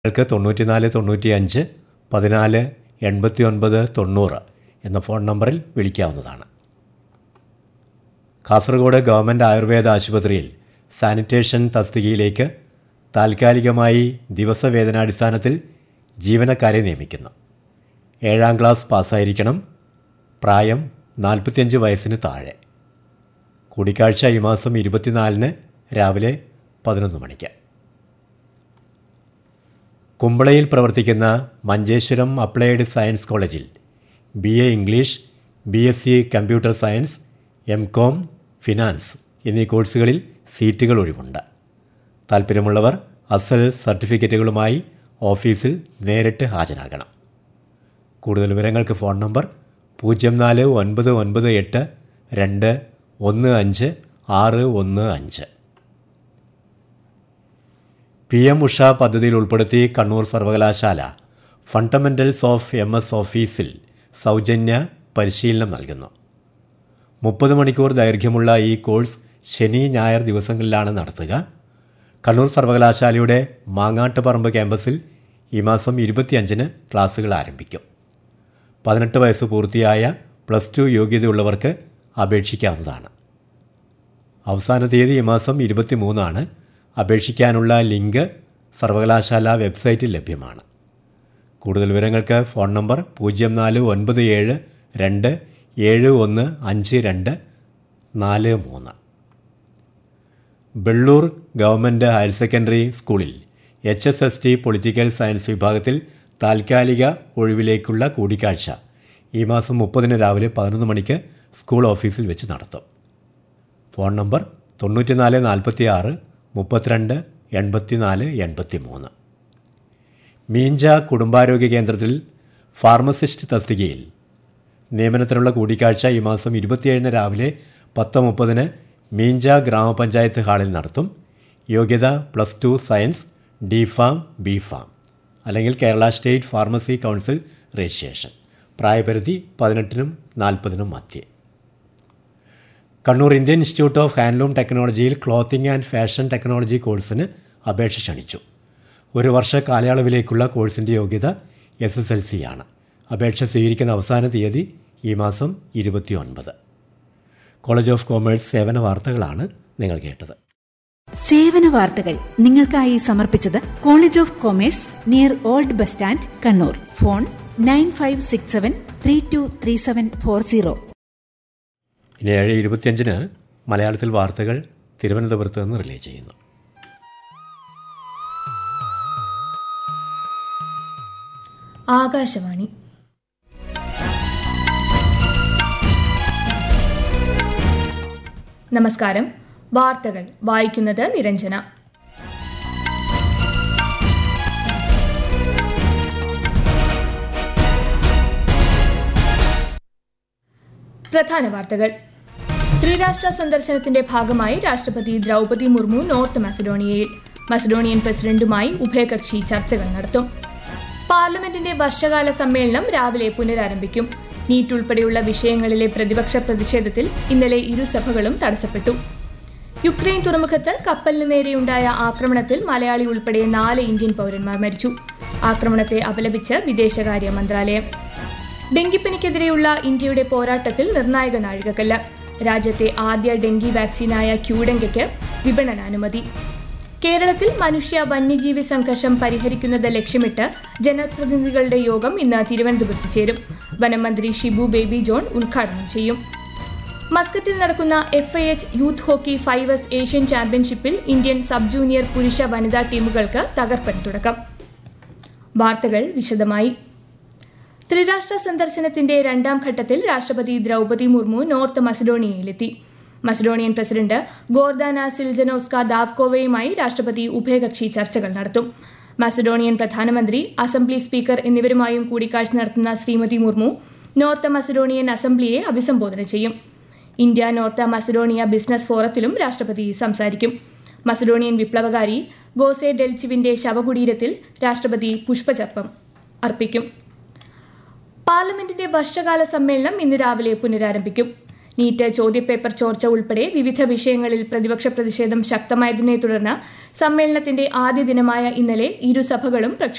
നിങ്ങൾക്ക് തൊണ്ണൂറ്റിനാല് തൊണ്ണൂറ്റിയഞ്ച് പതിനാല് എൺപത്തി ഒൻപത് തൊണ്ണൂറ് എന്ന ഫോൺ നമ്പറിൽ വിളിക്കാവുന്നതാണ് കാസർഗോഡ് ഗവൺമെൻറ് ആയുർവേദ ആശുപത്രിയിൽ സാനിറ്റേഷൻ തസ്തികയിലേക്ക് താൽക്കാലികമായി ദിവസവേതനാടിസ്ഥാനത്തിൽ ജീവനക്കാരെ നിയമിക്കുന്നു ഏഴാം ക്ലാസ് പാസ്സായിരിക്കണം പ്രായം നാൽപ്പത്തിയഞ്ച് വയസ്സിന് താഴെ കൂടിക്കാഴ്ച ഈ മാസം ഇരുപത്തിനാലിന് രാവിലെ പതിനൊന്ന് മണിക്ക് കുമ്പളയിൽ പ്രവർത്തിക്കുന്ന മഞ്ചേശ്വരം അപ്ലൈഡ് സയൻസ് കോളേജിൽ B A English B S C computer science M com finance എന്നീ കോഴ്സുകളിൽ സീറ്റുകൾ ഒഴിവുണ്ട് താൽപ്പര്യമുള്ളവർ അസൽ സർട്ടിഫിക്കറ്റുകളുമായി ഓഫീസിൽ നേരിട്ട് ഹാജരാകണം കൂടുതൽ വിവരങ്ങൾക്ക് ഫോൺ നമ്പർ പൂജ്യം നാല് ഒൻപത് ഒൻപത് എട്ട് രണ്ട് ഒന്ന് അഞ്ച് ആറ് ഒന്ന് അഞ്ച് പി എം ഉഷ പദ്ധതിയിൽ ഉൾപ്പെടുത്തി കണ്ണൂർ സർവകലാശാല ഫണ്ടമെൻ്റൽസ് ഓഫ് എം എസ് ഓഫീസിൽ സൗജന്യ പരിശീലനം നൽകുന്നു മുപ്പത് മണിക്കൂർ ദൈർഘ്യമുള്ള ഈ കോഴ്സ് ശനി ഞായർ ദിവസങ്ങളിലാണ് നടത്തുക കണ്ണൂർ സർവകലാശാലയുടെ മാങ്ങാട്ടുപറമ്പ് ക്യാമ്പസിൽ ഈ മാസം ഇരുപത്തിയഞ്ചിന് ക്ലാസുകൾ ആരംഭിക്കും പതിനെട്ട് വയസ്സ് പൂർത്തിയായ പ്ലസ് ടു യോഗ്യതയുള്ളവർക്ക് അപേക്ഷിക്കാവുന്നതാണ് അവസാന തീയതി ഈ മാസം ഇരുപത്തിമൂന്നാണ് അപേക്ഷിക്കാനുള്ള ലിങ്ക് സർവകലാശാല വെബ്സൈറ്റിൽ ലഭ്യമാണ് കൂടുതൽ വിവരങ്ങൾക്ക് ഫോൺ നമ്പർ പൂജ്യം നാല് ഒൻപത് ഏഴ് രണ്ട് ഏഴ് ഒന്ന് അഞ്ച് രണ്ട് നാല് മൂന്ന് ബെള്ളൂർ ഗവൺമെൻറ് ഹയർ സെക്കൻഡറി സ്കൂളിൽ H S S T political science വിഭാഗത്തിൽ താൽക്കാലിക ഒഴിവിലേക്കുള്ള കൂടിക്കാഴ്ച ഈ മാസം മുപ്പതിന് രാവിലെ പതിനൊന്ന് മണിക്ക് സ്കൂൾ ഓഫീസിൽ വെച്ച് നടത്തും ഫോൺ നമ്പർ തൊണ്ണൂറ്റിനാല് നാൽപ്പത്തി ആറ് മുപ്പത്തിരണ്ട് എൺപത്തിനാല് എൺപത്തി മൂന്ന് മീഞ്ച കുടുംബാരോഗ്യ കേന്ദ്രത്തിൽ ഫാർമസിസ്റ്റ് തസ്തികയിൽ നിയമനത്തിനുള്ള കൂടിക്കാഴ്ച ഈ മാസം ഇരുപത്തിയേഴിന് രാവിലെ പത്ത് മുപ്പതിന് മീഞ്ച ഗ്രാമപഞ്ചായത്ത് ഹാളിൽ നടത്തും യോഗ്യത plus two science D pharm B pharm അല്ലെങ്കിൽ Kerala state pharmacy council registration പ്രായപരിധി പതിനെട്ടിനും നാൽപ്പതിനും മധ്യേ Kannur Indian institute of handloom ടെക്നോളജിയിൽ ക്ലോത്തിങ് ആൻഡ് ഫാഷൻ ടെക്നോളജി കോഴ്സിന് അപേക്ഷ ക്ഷണിച്ചു ഒരു വർഷ കാലയളവിലേക്കുള്ള കോഴ്സിൻ്റെ യോഗ്യത എസ് എസ് എൽ സി ആണ് അപേക്ഷ സ്വീകരിക്കുന്ന അവസാന തീയതി ഈ മാസം ഇരുപത്തി ഒൻപത് കോളേജ് ഓഫ് കോമേഴ്സ് സേവന വാർത്തകളാണ് നിങ്ങൾ കേട്ടത് സേവന വാർത്തകൾ നിങ്ങൾക്കായി സമർപ്പിച്ചത് college of commerce near old bus stand Kannur phone nine five six seven three two three seven four zero ഇനി ഏഴ് ഇരുപത്തിയഞ്ചിന് മലയാളത്തിൽ വാർത്തകൾ തിരുവനന്തപുരത്ത് നിന്ന് റിലേ ചെയ്യുന്നു ആകാശവാണി നമസ്കാരം വാർത്തകൾ വായിക്കുന്നത് നിരഞ്ജന പ്രധാന വാർത്തകൾ ത്രിരാഷ്ട്ര സന്ദർശനത്തിന്റെ ഭാഗമായി രാഷ്ട്രപതി ദ്രൗപതി മുർമു നോർത്ത് മസഡോണിയയിൽ മസഡോണിയൻ പ്രസിഡന്റുമായി ഉഭയകക്ഷി ചർച്ചകൾ നടത്തും പാർലമെന്റിന്റെ വർഷകാല സമ്മേളനം രാവിലെ പുനരാരംഭിക്കും നീറ്റ് ഉൾപ്പെടെയുള്ള വിഷയങ്ങളിലെ പ്രതിപക്ഷ പ്രതിഷേധത്തിൽ ഇന്നലെ ഇരുസഭകളും തടസ്സപ്പെട്ടു യുക്രൈൻ തുറമുഖത്ത് കപ്പലിന് നേരെയുണ്ടായ ആക്രമണത്തിൽ മലയാളി ഉൾപ്പെടെ നാല് ഇന്ത്യൻ പൗരന്മാർ മരിച്ചു ആക്രമണത്തെ അപലപിച്ച് വിദേശകാര്യ മന്ത്രാലയം ഡെങ്കിപ്പനിക്കെതിരെയുള്ള ഇന്ത്യയുടെ പോരാട്ടത്തിൽ നിർണായക നാഴികക്കല്ല് രാജ്യത്തെ ആദ്യ ഡെങ്കി വാക്സിനായ ക്യൂഡെങ്കയ്ക്ക് വിപണനാനുമതി കേരളത്തിൽ മനുഷ്യ വന്യജീവി സംഘർഷം പരിഹരിക്കുന്നത് ലക്ഷ്യമിട്ട് ജനപ്രതിനിധികളുടെ യോഗം ഇന്ന് തിരുവനന്തപുരത്ത് ചേരും വനമന്ത്രി ഷിബു ബേബി ജോൺ ഉദ്ഘാടനം ചെയ്യും മസ്കറ്റിൽ നടക്കുന്ന F I H youth hockey fives Asian ചാമ്പ്യൻഷിപ്പിൽ ഇന്ത്യൻ സബ് ജൂനിയർ പുരുഷ വനിതാ ടീമുകൾക്ക് തകർപ്പൻ തുടക്കം വാർത്തകൾ വിശദമായി ത്രിരാഷ്ട്ര സന്ദർശനത്തിന്റെ രണ്ടാം ഘട്ടത്തിൽ രാഷ്ട്രപതി ദ്രൗപതി മുർമു നോർത്ത് മസഡോണിയയിലെത്തി മസഡോണിയൻ പ്രസിഡന്റ് ഗോർദാന സിൽജനോസ്ക ദാവ്കോവയുമായി രാഷ്ട്രപതി ഉഭയകക്ഷി ചർച്ചകൾ നടത്തും മസഡോണിയൻ പ്രധാനമന്ത്രി അസംബ്ലി സ്പീക്കർ എന്നിവരുമായും കൂടിക്കാഴ്ച നടത്തുന്ന ശ്രീമതി മുർമു നോർത്ത് മസഡോണിയൻ അസംബ്ലിയെ അഭിസംബോധന ചെയ്യും ഇന്ത്യ നോർത്ത് മസഡോണിയ ബിസിനസ് ഫോറത്തിലും രാഷ്ട്രപതി സംസാരിക്കും മസഡോണിയൻ വിപ്ലവകാരി ഗോസെ ഡെൽച്ചിവിന്റെ ശവകുടീരത്തിൽ രാഷ്ട്രപതി പുഷ്പചർപ്പം അർപ്പിക്കും പാർലമെന്റിന്റെ വർഷകാല സമ്മേളനം ഇന്ന് രാവിലെ പുനരാരംഭിക്കും നീറ്റ് ചോദ്യപേപ്പർ ചോർച്ച ഉൾപ്പെടെ വിവിധ വിഷയങ്ങളിൽ പ്രതിപക്ഷ പ്രതിഷേധം ശക്തമായതിനെ തുടർന്ന് സമ്മേളനത്തിന്റെ ആദ്യ ദിനമായ ഇന്നലെ ഇരുസഭകളും പ്രക്ഷുബ്ധമായി